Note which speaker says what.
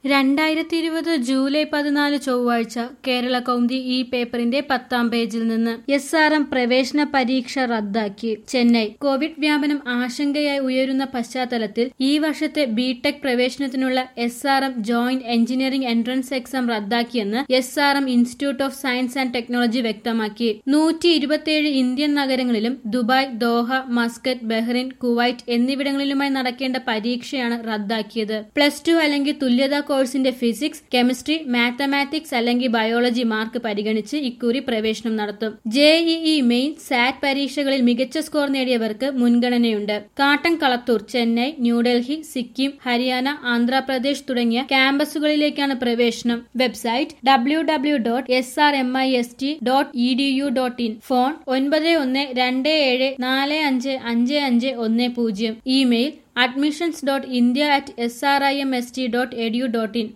Speaker 1: രണ്ടായിരത്തി ഇരുപത് ജൂലൈ പതിനാല് ചൊവ്വാഴ്ച കേരള കൗമുദി ഈ പേപ്പറിന്റെ പത്താം പേജിൽ നിന്ന് എസ് ആർ എം പ്രവേശന പരീക്ഷ റദ്ദാക്കി ചെന്നൈ കോവിഡ് വ്യാപനം ആശങ്കയായി ഉയരുന്ന പശ്ചാത്തലത്തിൽ ഈ വർഷത്തെ ബിടെക് പ്രവേശനത്തിനുള്ള S R M joint engineering entrance exam റദ്ദാക്കിയെന്ന് S R M institute of science and technology വ്യക്തമാക്കി നൂറ്റി ഇരുപത്തിയേഴ് ഇന്ത്യൻ നഗരങ്ങളിലും Dubai Doha Muscat Bahrain Kuwait എന്നിവിടങ്ങളിലുമായി നടക്കേണ്ട പരീക്ഷയാണ് റദ്ദാക്കിയത് പ്ലസ് ടു അല്ലെങ്കിൽ തുല്യതാ കോഴ്സിന്റെ ഫിസിക്സ് കെമിസ്ട്രി മാത്തമാറ്റിക്സ് അല്ലെങ്കിൽ ബയോളജി മാർക്ക് പരിഗണിച്ച് ഇക്കുറി പ്രവേശനം നടത്തും ജെഇഇ മെയിൻ സാറ്റ് പരീക്ഷകളിൽ മികച്ച സ്കോർ നേടിയവർക്ക് മുൻഗണനയുണ്ട് കാട്ടൻ കളത്തൂർ ചെന്നൈ ന്യൂഡൽഹി സിക്കിം ഹരിയാന ആന്ധ്രാപ്രദേശ് തുടങ്ങിയ ക്യാമ്പസുകളിലേക്കാണ് പ്രവേശനം website W W dot S R M I S T dot E D U dot in phone ഒൻപത് ഒന്ന് രണ്ട് ഏഴ് നാല് അഞ്ച് അഞ്ച് അഞ്ച് ഒന്ന് പൂജ്യം email admissions dot India at S R I M S T dot edu dot in